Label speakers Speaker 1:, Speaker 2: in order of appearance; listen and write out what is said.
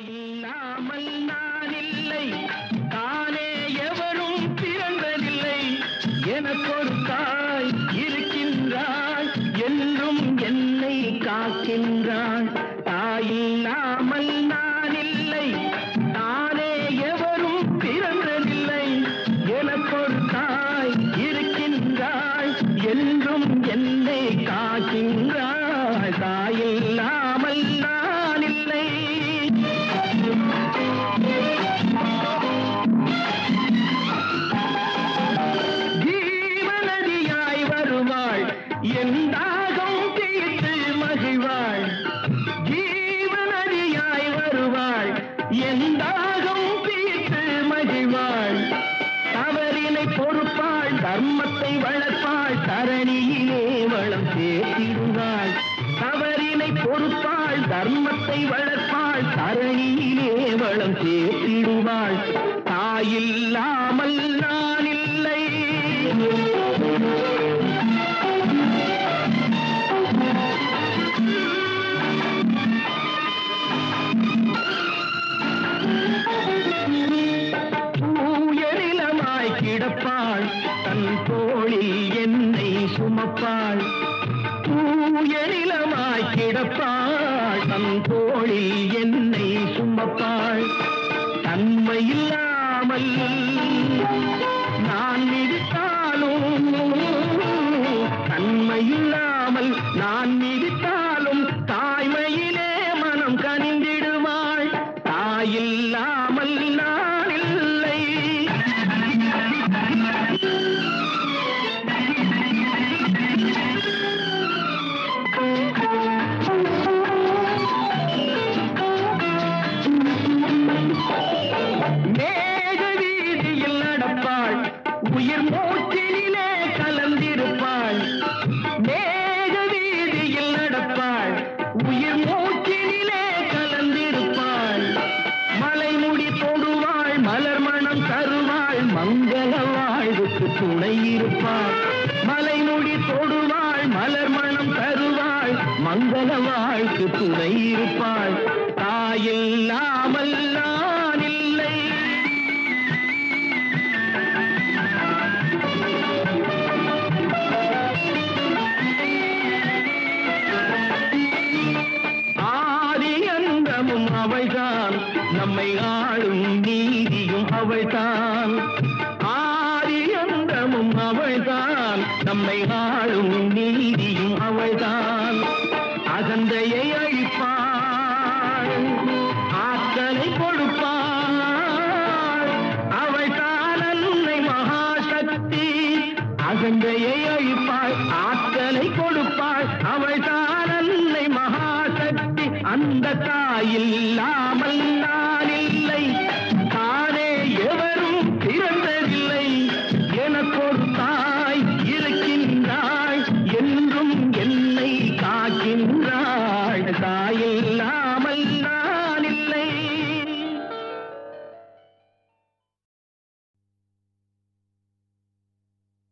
Speaker 1: தாயில்லாமல் நான் இல்லை தானே எவரும் பிறந்ததில்லை எனக்கொரு தாய் இருக்கின்றாள் என்றும் என்னை காக்கின்றாள் தாயில்லாமல் நான் இல்லை தானே எவரும் பிறந்ததில்லை எனக்கொரு தாய் இருக்கின்றாள் என்றும் என்னை காக்கின்றாள் தாயில்லாமல் நான் இல்லை ஜீவநதியாய் வருவாள் என் தாகம் தீர்த்து மகிழ்வாள் ஜீவநதியாய் வருவாள் என் தாகம் தீர்த்து மகிழ்வாள் தவறினை பொறுப்பாள் தர்மத்தை வளர்ப்பாள் தரணியிலே வளம் சேர்த்திடுவாள் தவறினை பொறுப்பாள் தர்மத்தை வளர்ப்பாள் தரணியிலே வளம் சேர்த்திடுவாள் தாயில்லாமல் நான் இல்லை தூயநிலமாய் கிடப்பாள் தன் தோளில் என்னை சுமப்பாள் தூயநிலமாய் கிடப்பாள் தன் தோளில் என்னை சுமப்பாள் தன்மையில்லாமல் நான் மிதித்தாலும் தன்மையில்லாமல் நான் மிதித்தாலும் தாய்மையிலே மனம் கனிந்திடுவாள் தாயில்லாமல் நான் இல்லை மேக வீதியில் நடப்பாள் உயிர் மூச்சிலே கலந்திருப்பாள் மேக வீதியில் நடப்பாள் உயிர் மூச்சினிலே கலந்திருப்பாள் மலைமுடி தொடுவாள் மலர் மணம் தருவாள் மங்கள வாழ்வுக்கு துணை இருப்பாள் மலைமுடி தொடுவாள் மலர் மணம் தருவாள் மங்கள வாழ்க்கு துணை இருப்பாள் தாயில்லாமல் நான் இல்லை ஆதி அந்தமும் அவள்தான் நம்மை ஆளும் நீதியும் அவள்தான் ஆதி அந்தமும் அவள்தான் நம்மை ஆளும் நீதியும் அவள்தான் அகந்தையை அழிப்பாள் ஆற்றலை கொடுப்பாள் அவள்தான் அன்னை மகாசக்தி அகந்தையை அழிப்பாள் ஆற்றலை கொடுப்பாள் அவள் தான் அன்னை மகாசக்தி அந்த தாயில்லா